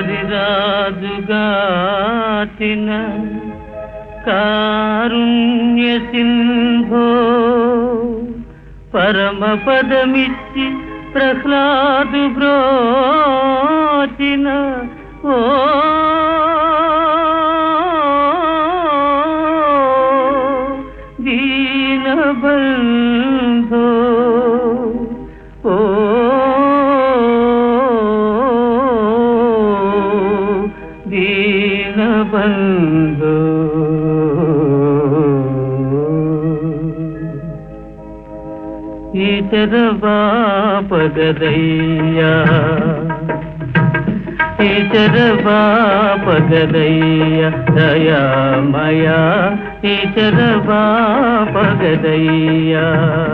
హరిరాజుగాచిన కారుణ్య సింధో పరమ పదమిచ్చి ప్రహ్లాదు బ్రోచిన ఓ దీనబంధో ఓ దీనబంధో ఈతర బాపగదయ్యా ఈతర బాపగదయ్య దయామయా ఈతర బాపగదయ్యా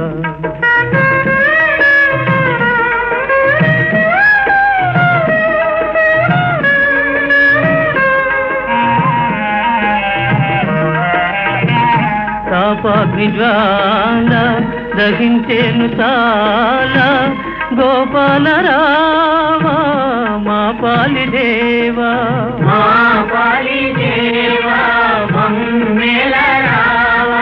తాపాగ్నిజ్వాల దహించేను చాలా గోపాల రావా మా పాలి దేవా మా పాలి దేవా మమ్మేల రావా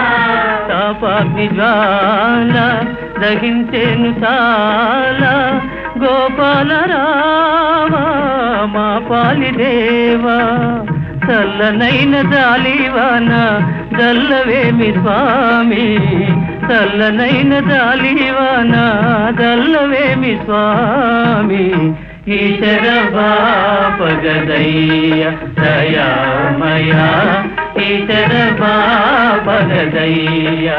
తాపాగ్నిజ్వాల దహించేను చాలా గోపాల రావా మా పాలి దేవా చల్లనైన జాలివాన దల్లవేమి స్వామి చల్లనైన జాలివాన దల్లవేమి స్వామి ఈశర బాపగదయ్య దయామయా ఈశర బాపగదయ్యా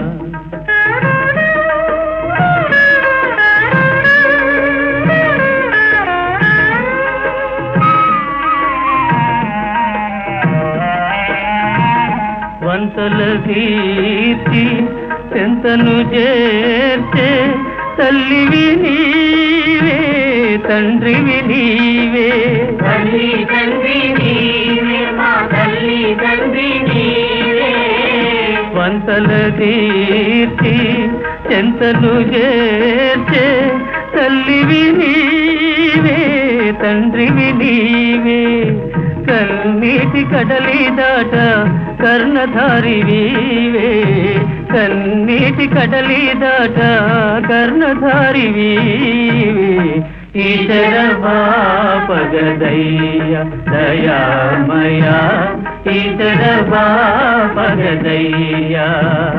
వంతల కీర్తి చెంతను చేర్చే తల్లివి నీవే తండ్రివి నీవే తల్లి తండ్రి నీవే మా తల్లి తండ్రి నీవే వంతల కీర్తి చెంతను చేర్చే తల్లివి నీవే తండ్రివి నీవే కన్నీటి కడలి దాట కర్ణధారి వీవే కన్నీటి కడలి దాట కర్ణధారి వీవే ఈశర బాపగదయ్య దయామయా ఈశర బాపగదయ్యా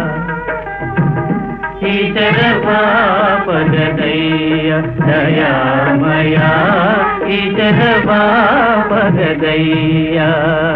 ఈశర బాపగదయ్య దయామయా ఈశర బాపగదయ్యా